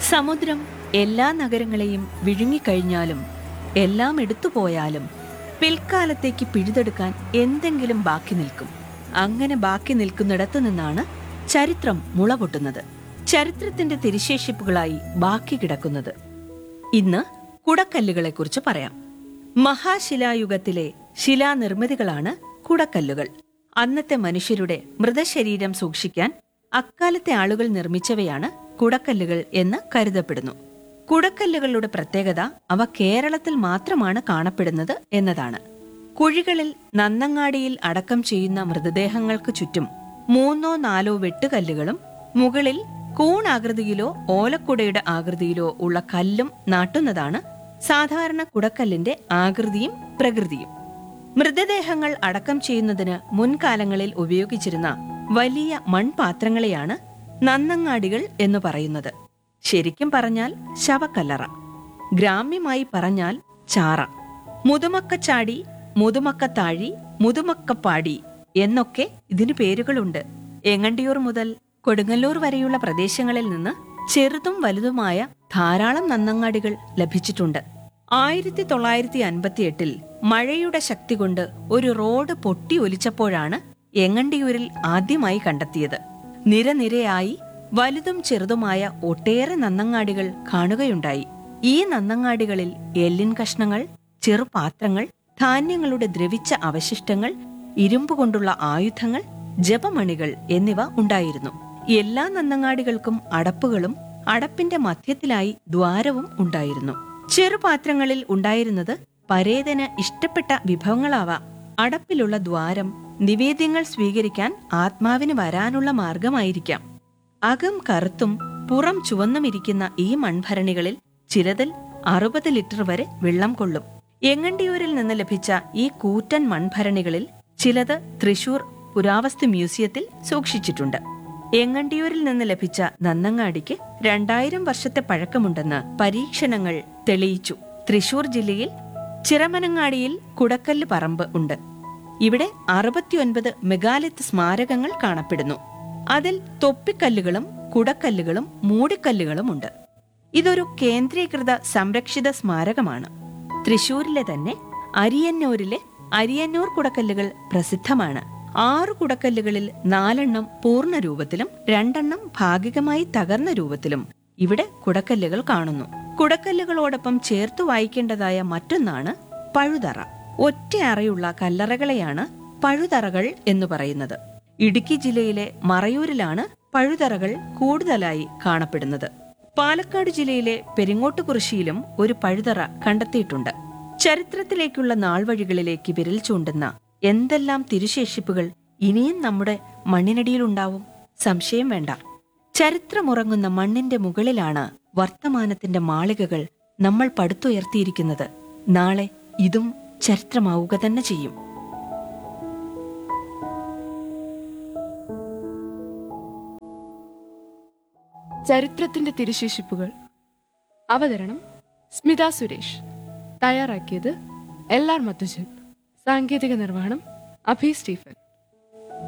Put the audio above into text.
സമുദ്രം എല്ലാ നഗരങ്ങളെയും വിഴുങ്ങിക്കഴിഞ്ഞാലും എല്ലാം എടുത്തുപോയാലും പിൽക്കാലത്തേക്ക് പിഴുതെടുക്കാൻ എന്തെങ്കിലും ബാക്കി നിൽക്കും അങ്ങനെ ബാക്കി നിൽക്കുന്നിടത്തു നിന്നാണ് ചരിത്രം മുളപൊട്ടുന്നത് ചരിത്രത്തിന്റെ തിരിശേഷിപ്പുകളായി ബാക്കി കിടക്കുന്നത് ഇന്ന് കുടക്കല്ലുകളെക്കുറിച്ച് പറയാം മഹാശിലായുഗത്തിലെ ശിലാനിർമ്മിതികളാണ് കുടക്കല്ലുകൾ അന്നത്തെ മനുഷ്യരുടെ മൃതശരീരം സൂക്ഷിക്കാൻ അക്കാലത്തെ ആളുകൾ നിർമ്മിച്ചവയാണ് കുടക്കല്ലുകൾ എന്ന് കരുതപ്പെടുന്നു കുടക്കല്ലുകളുടെ പ്രത്യേകത അവ കേരളത്തിൽ മാത്രമാണ് കാണപ്പെടുന്നത് എന്നതാണ് കുഴികളിൽ നന്നങ്ങാടിയിൽ അടക്കം ചെയ്യുന്ന മൃതദേഹങ്ങൾക്ക് ചുറ്റും മൂന്നോ നാലോ വെട്ടുകല്ലുകളും മുകളിൽ കൂണാകൃതിയിലോ ഓലക്കുടയുടെ ആകൃതിയിലോ ഉള്ള കല്ലും നാട്ടുന്നതാണ് സാധാരണ കുടക്കല്ലിന്റെ ആകൃതിയും പ്രകൃതിയും മൃതദേഹങ്ങൾ അടക്കം ചെയ്യുന്നതിന് മുൻകാലങ്ങളിൽ ഉപയോഗിച്ചിരുന്ന വലിയ മൺപാത്രങ്ങളെയാണ് നന്നങ്ങാടികൾ എന്ന് പറയുന്നത് ശരിക്കും പറഞ്ഞാൽ ശവക്കല്ലറ ഗ്രാമ്യമായി പറഞ്ഞാൽ ചാറ മുതുമക്കച്ചാടി മുതുമക്കത്താഴി മുതുമക്കപ്പാടി എന്നൊക്കെ ഇതിന് പേരുകളുണ്ട് എങ്ങണ്ടിയൂർ മുതൽ കൊടുങ്ങല്ലൂർ വരെയുള്ള പ്രദേശങ്ങളിൽ നിന്ന് ചെറുതും വലുതുമായ ധാരാളം നന്നങ്ങാടികൾ ലഭിച്ചിട്ടുണ്ട് ആയിരത്തി തൊള്ളായിരത്തി അൻപത്തി എട്ടിൽ മഴയുടെ ശക്തി കൊണ്ട് ഒരു റോഡ് പൊട്ടി ഒലിച്ചപ്പോഴാണ് എങ്ങണ്ടിയൂരിൽ ആദ്യമായി കണ്ടെത്തിയത് നിരനിരയായി വലുതും ചെറുതുമായ ഒട്ടേറെ നന്നങ്ങാടികൾ കാണുകയുണ്ടായി ഈ നന്നങ്ങാടികളിൽ എല്ലിൻ കഷ്ണങ്ങൾ ചെറുപാത്രങ്ങൾ ധാന്യങ്ങളുടെ ദ്രവിച്ച അവശിഷ്ടങ്ങൾ ഇരുമ്പ് കൊണ്ടുള്ള ആയുധങ്ങൾ ജപമണികൾ എന്നിവ ഉണ്ടായിരുന്നു എല്ലാ നന്നങ്ങാടികൾക്കും അടപ്പുകളും അടപ്പിന്റെ മധ്യത്തിലായി ദ്വാരവും ഉണ്ടായിരുന്നു ചെറുപാത്രങ്ങളിൽ ഉണ്ടായിരുന്നത് പരേതന് ഇഷ്ടപ്പെട്ട വിഭവങ്ങളാവാം അടപ്പിലുള്ള ദ്വാരം നിവേദ്യങ്ങൾ സ്വീകരിക്കാൻ ആത്മാവിന് വരാനുള്ള മാർഗമായിരിക്കാം അകം കറുത്തും പുറം ചുവന്നുമിരിക്കുന്ന ഈ മൺഭരണികളിൽ ചിലതിൽ അറുപത് ലിറ്റർ വരെ വെള്ളം കൊള്ളും എങ്ങണ്ടിയൂരിൽ നിന്ന് ലഭിച്ച ഈ കൂറ്റൻ മൺഭരണികളിൽ ചിലത് തൃശൂർ പുരാവസ്തു മ്യൂസിയത്തിൽ സൂക്ഷിച്ചിട്ടുണ്ട് എങ്ങണ്ടിയൂരിൽ നിന്ന് ലഭിച്ച നന്നങ്ങാടിക്ക് രണ്ടായിരം വർഷത്തെ പഴക്കമുണ്ടെന്ന് പരീക്ഷണങ്ങൾ തെളിയിച്ചു തൃശൂർ ജില്ലയിൽ ചിറമനങ്ങാടിയിൽ കുടക്കല്ല് പറമ്പ് ഉണ്ട് ഇവിടെ അറുപത്തിയൊൻപത് മെഗാലിത്ത് സ്മാരകങ്ങൾ കാണപ്പെടുന്നു അതിൽ തൊപ്പിക്കല്ലുകളും കുടക്കല്ലുകളും മൂടിക്കല്ലുകളും ഉണ്ട് ഇതൊരു കേന്ദ്രീകൃത സംരക്ഷിത സ്മാരകമാണ് തൃശൂരിലെ തന്നെ അരിയന്നൂരിലെ അരിയന്നൂർ കുടക്കല്ലുകൾ പ്രസിദ്ധമാണ് ആറു കുടക്കല്ലുകളിൽ നാലെണ്ണം പൂർണ്ണ രൂപത്തിലും രണ്ടെണ്ണം ഭാഗികമായി തകർന്ന രൂപത്തിലും ഇവിടെ കുടക്കല്ലുകൾ കാണുന്നു കുടക്കല്ലുകളോടൊപ്പം ചേർത്തു വായിക്കേണ്ടതായ മറ്റൊന്നാണ് പഴുതറ ഒറ്റയറയുള്ള കല്ലറകളെയാണ് പഴുതറകൾ എന്ന് പറയുന്നത് ഇടുക്കി ജില്ലയിലെ മറയൂരിലാണ് പഴുതറകൾ കൂടുതലായി കാണപ്പെടുന്നത് പാലക്കാട് ജില്ലയിലെ പെരിങ്ങോട്ടുകുറിശിയിലും ഒരു പഴുതറ കണ്ടെത്തിയിട്ടുണ്ട് ചരിത്രത്തിലേക്കുള്ള നാൾവഴികളിലേക്ക് വിരൽ ചൂണ്ടുന്ന എന്തെല്ലാം തിരുശേഷിപ്പുകൾ ഇനിയും നമ്മുടെ മണ്ണിനടിയിലുണ്ടാവും സംശയം വേണ്ട ചരിത്രമുറങ്ങുന്ന മണ്ണിന്റെ മുകളിലാണ് വർത്തമാനത്തിന്റെ മാളികകൾ നമ്മൾ പടുത്തുയർത്തിയിരിക്കുന്നത് നാളെ ഇതും ചരിത്രമാവുക തന്നെ ചെയ്യും ചരിത്രത്തിന്റെ തിരുശേഷിപ്പുകൾ അവതരണം സ്മിത സുരേഷ് തയ്യാറാക്കിയത് എൽ ആർ മധുജൻ സാങ്കേതിക നിർവഹണം അഭി സ്റ്റീഫൻ